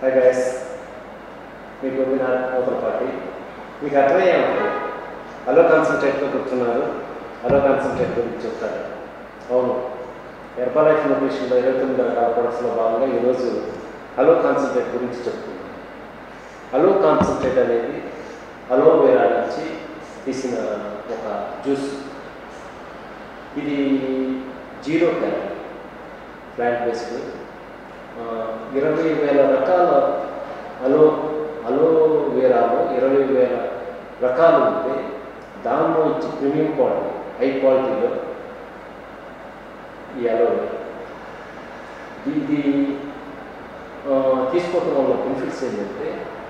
hi guys మీకు ఉంది నా ఓపెన్ పార్టీ మీకు అర్థమయ్యే ఉంటుంది అలో కాన్సన్ట్రేట్లో కూర్చున్నారు అలో కాన్సన్ట్రేట్ గురించి చెప్తారు అవును హెర్బలైఫ్ న్యూట్రిషన్లో ఇరవై తొమ్మిది రకాల ప్రొడక్ట్స్లో భాగంగా ఈరోజు అలో కాన్సన్ట్రేట్ గురించి చెప్తున్నాను అలో కాన్సన్ట్రేట్ అనేది అలోవేరా నుంచి తీసిన ఒక జ్యూస్ ఇది జీరో క్యాలరీ ప్లాంట్ బేస్డ్ ఇరవై వేల రకాల అలో అలోవేరాలో ఇరవై వేల రకాలు ఉంటే దానిలో ఇచ్చి ప్రీమియం క్వాలిటీ హై క్వాలిటీలో ఈ అలోవేరా ఇది ఆ, తీసుకోవటం వల్ల బెనిఫిట్స్ ఏంటంటే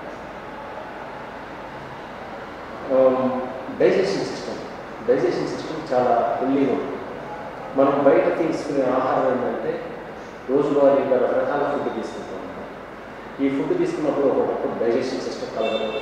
డైజెషన్ సిస్టమ్ డైజెషన్ సిస్టమ్ చాలా హెల్దీగా ఉంటుంది మనం బయట తీసుకునే ఆహారం ఏంటంటే రోజువారీగా రకరకాల ఫుడ్ తీసుకుంటాం ఈ ఫుడ్ తీసుకున్నప్పుడు ఒకప్పుడు డైజెషన్ సిస్టమ్ కలగదు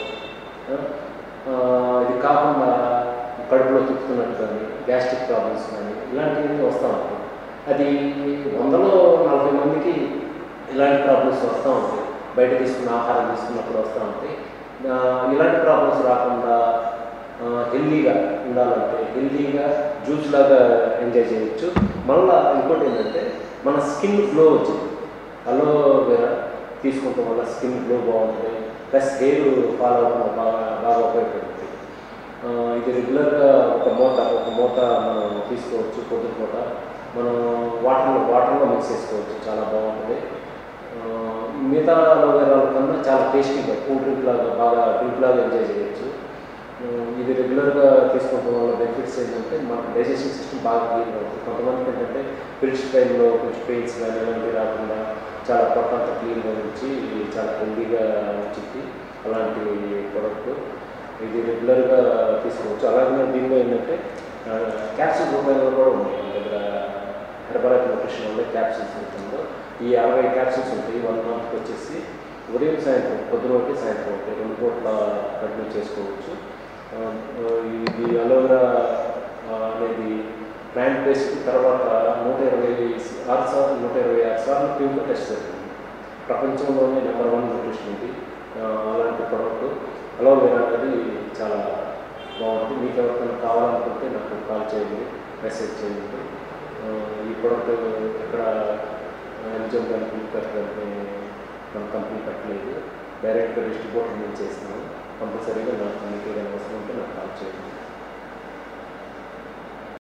ఆ, ఇది కాకుండా కడుపులో తిప్పుతున్నట్టు కానీ గ్యాస్ట్రిక్ ప్రాబ్లమ్స్ కానీ ఇలాంటివి వస్తూ ఉంటాయి అది వందలో నలభై మందికి ఇలాంటి ప్రాబ్లమ్స్ వస్తూ ఉంటాయి బయట తీసుకున్న ఆహారం తీసుకున్నప్పుడు వస్తూ ఉంటాయి ఆ, ఇలాంటి ప్రాబ్లమ్స్ రాకుండా హెల్దీగా ఉండాలంటే హెల్దీగా జ్యూస్ లాగా ఎంజాయ్ చేయొచ్చు మళ్ళీ ఇంకోటి ఏంటంటే మన స్కిన్ గ్లో వచ్చింది అలోవేరా తీసుకుంటాం వల్ల స్కిన్ గ్లో బాగుంటుంది ప్లస్ హెయిర్ ఫాల్ అవ్వకుండా బాగా బాగా ఉపయోగపడుతుంది ఆ, ఇది రెగ్యులర్గా ఒక మూత ఒక మూత మనం తీసుకోవచ్చు పొద్దున పూట మనం వాటర్లో వాటర్లో మిక్స్ చేసుకోవచ్చు చాలా బాగుంటుంది ఆ, మిగతా అలోవేరాల కన్నా చాలా టేస్టీగా కూల్ డ్రింక్ లాగా బాగా డ్రింక్ లాగా ఎంజాయ్ చేయొచ్చు ఆ, ఇది రెగ్యులర్గా తీసుకోవడం వల్ల బెనిఫిట్స్ ఏంటంటే మనకు డైజెషన్ సిస్టమ్ బాగా క్లీన్గా ఉంటుంది కొంతమందికి ఏంటంటే పిలిచి టైంలో కొంచెం పెయిన్స్ కానీ ఇలాంటివి రాకుండా చాలా పొట్టంతా క్లీన్గా ఉంచి చాలా హెల్దీగా ఉంచింది అలాంటి ప్రోడక్ట్ ఇది రెగ్యులర్గా తీసుకోవచ్చు అలాగే దీనిలో ఏంటంటే క్యాప్సూల్ రూపాయలు కూడా ఉన్నాయి మన దగ్గర హెర్బలైఫ్ న్యూట్రిషన్ వల్ల క్యాప్సూల్స్ ఉంటుందో ఈ అరవై క్యాప్సూల్స్ ఉంటాయి వన్ మంత్కి వచ్చేసి ఉదయం సాయంత్రం పొద్దున ఒకటి సాయంత్రం ఒకటి రెండు పూట్ల కంటిన్యూ చేసుకోవచ్చు ఆ, ఇది అలోవెరా ఆ, అనేది ప్లాంట్ బేస్డ్ తర్వాత నూట ఇరవై ఆరు సార్లు నూట ఇరవై ఆరు సార్లు క్లినికల్ టెస్ట్ జరిగింది ప్రపంచంలోనే నెంబర్ వన్ న్యూట్రిషన్ ఇది ఆ, అలాంటి ప్రోడక్ట్ అలోవెరా అనేది చాలా బాగుంటుంది మీకు ఎవరికైనా కావాలనుకుంటే నాకు కాల్ చేయండి మెసేజ్ చేయండి ఆ, ఈ ప్రోడక్ట్ ఎక్కడ ఎల్జిఎం కానీ ఫ్లిప్కార్ట్ కానీ మన కంపెనీ పెట్టలేదు డైరెక్ట్గా డిస్ట్రిబ్యూటర్ నేను చేస్తున్నాను కంపల్సరీగా నాకు మీకు ఏదైనా అవసరం ఉంటే నాకు కాల్ చేయండి